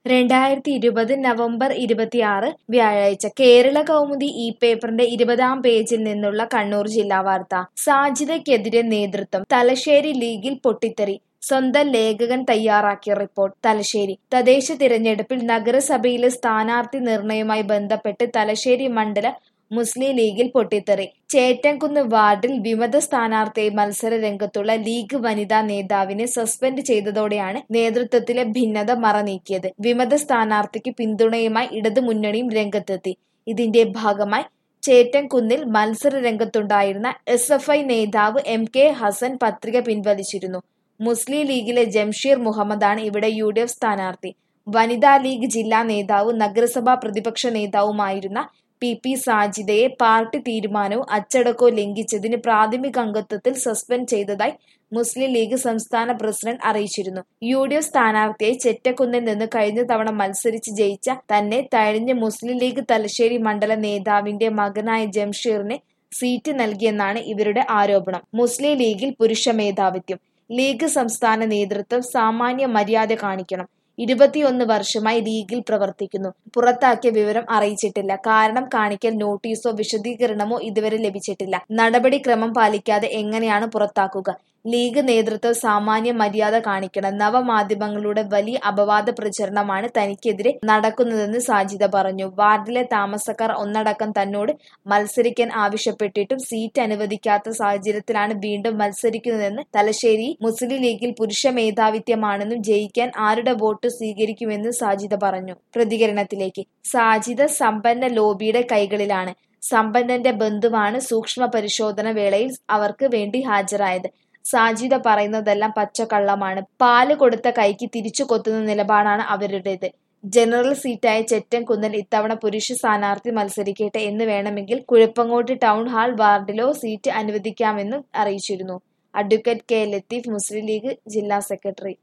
രണ്ടായിരത്തി ഇരുപത് നവംബർ ഇരുപത്തിയാറ് വ്യാഴാഴ്ച കേരള കൗമുദി ഈ പേപ്പറിന്റെ ഇരുപതാം പേജിൽ നിന്നുള്ള കണ്ണൂർ ജില്ലാ വാർത്ത സാജിദയ്ക്കെതിരെ നേതൃത്വം തലശ്ശേരി ലീഗിൽ പൊട്ടിത്തെറി സ്വന്തം ലേഖകൻ തയ്യാറാക്കിയ റിപ്പോർട്ട് തലശ്ശേരി തദ്ദേശ തിരഞ്ഞെടുപ്പിൽ നഗരസഭയിലെ സ്ഥാനാർത്ഥി നിർണയവുമായി ബന്ധപ്പെട്ട് തലശ്ശേരി മണ്ഡല മുസ്ലിം ലീഗിൽ പൊട്ടിത്തെറി ചേറ്റൻകുന്ന് വാർഡിൽ വിമത സ്ഥാനാർത്ഥിയായി മത്സര രംഗത്തുള്ള ലീഗ് വനിതാ നേതാവിനെ സസ്പെൻഡ് ചെയ്തതോടെയാണ് നേതൃത്വത്തിലെ ഭിന്നത മറനീക്കിയത് വിമത സ്ഥാനാർത്ഥിക്ക് പിന്തുണയുമായി ഇടതു മുന്നണിയും രംഗത്തെത്തി ഇതിന്റെ ഭാഗമായി ചേറ്റൻകുന്നിൽ മത്സര രംഗത്തുണ്ടായിരുന്ന എസ് എഫ് ഐ നേതാവ് എം കെ ഹസൻ പത്രിക പിൻവലിച്ചിരുന്നു മുസ്ലിം ലീഗിലെ ജംഷീർ മുഹമ്മദാണ് ഇവിടെ യു ഡി എഫ് സ്ഥാനാർത്ഥി വനിതാ ലീഗ് ജില്ലാ നേതാവും നഗരസഭാ പ്രതിപക്ഷ നേതാവുമായിരുന്ന പി പി സാജിദയെ പാർട്ടി തീരുമാനവും അച്ചടക്കവും ലംഘിച്ചതിന് പ്രാഥമിക അംഗത്വത്തിൽ സസ്പെൻഡ് ചെയ്തതായി മുസ്ലിം ലീഗ് സംസ്ഥാന പ്രസിഡന്റ് അറിയിച്ചിരുന്നു യു ഡി എഫ് സ്ഥാനാർത്ഥിയായി ചെറ്റക്കുന്നിൽ നിന്ന് കഴിഞ്ഞ തവണ മത്സരിച്ച് ജയിച്ച തന്നെ തഴഞ്ഞ് മുസ്ലിം ലീഗ് തലശ്ശേരി മണ്ഡല നേതാവിന്റെ മകനായ ജംഷീറിന് സീറ്റ് നൽകിയെന്നാണ് ഇവരുടെ ആരോപണം മുസ്ലിം ലീഗിൽ പുരുഷ മേധാവിത്വം ലീഗ് സംസ്ഥാന നേതൃത്വം സാമാന്യ മര്യാദ കാണിക്കണം ഇരുപത്തിയൊന്ന് വർഷമായി ലീഗിൽ പ്രവർത്തിക്കുന്നു പുറത്താക്കിയ വിവരം അറിയിച്ചിട്ടില്ല കാരണം കാണിക്കൽ നോട്ടീസോ വിശദീകരണമോ ഇതുവരെ ലഭിച്ചിട്ടില്ല നടപടിക്രമം പാലിക്കാതെ എങ്ങനെയാണ് പുറത്താക്കുക ലീഗ് നേതൃത്വം സാമാന്യ മര്യാദ കാണിക്കണം നവമാധ്യമങ്ങളുടെ വലിയ അപവാദ പ്രചരണമാണ് തനിക്കെതിരെ നടക്കുന്നതെന്ന് സാജിദ പറഞ്ഞു വാർഡിലെ താമസക്കാർ ഒന്നടക്കം തന്നോട് മത്സരിക്കാൻ ആവശ്യപ്പെട്ടിട്ടും സീറ്റ് അനുവദിക്കാത്ത സാഹചര്യത്തിലാണ് വീണ്ടും മത്സരിക്കുന്നതെന്ന് തലശ്ശേരി മുസ്ലിം ലീഗിൽ പുരുഷ മേധാവിത്വമാണെന്നും ജയിക്കാൻ ആരുടെ വോട്ട് സ്വീകരിക്കുമെന്ന് സാജിദ പറഞ്ഞു പ്രതികരണത്തിലേക്ക് സാജിദ സമ്പന്ന ലോബിയുടെ കൈകളിലാണ് സമ്പന്നന്റെ ബന്ധുവാണ് സൂക്ഷ്മ പരിശോധന വേളയിൽ അവർക്ക് വേണ്ടി ഹാജരായത് സാജിദ പറയുന്നതെല്ലാം പച്ചക്കള്ളമാണ് പാല് കൊടുത്ത കൈക്ക് തിരിച്ചു കൊത്തുന്ന നിലപാടാണ് അവരുടേത് ജനറൽ സീറ്റായ ചെറ്റൻ കുന്നൽ ഇത്തവണ പുരുഷ സ്ഥാനാർത്ഥി മത്സരിക്കട്ടെ എന്ന് വേണമെങ്കിൽ കുഴപ്പങ്ങോട്ട് ടൗൺ ഹാൾ വാർഡിലോ സീറ്റ് അനുവദിക്കാമെന്നും അറിയിച്ചിരുന്നു അഡ്വക്കേറ്റ് കെ ലത്തീഫ് മുസ്ലിം ലീഗ് ജില്ലാ സെക്രട്ടറി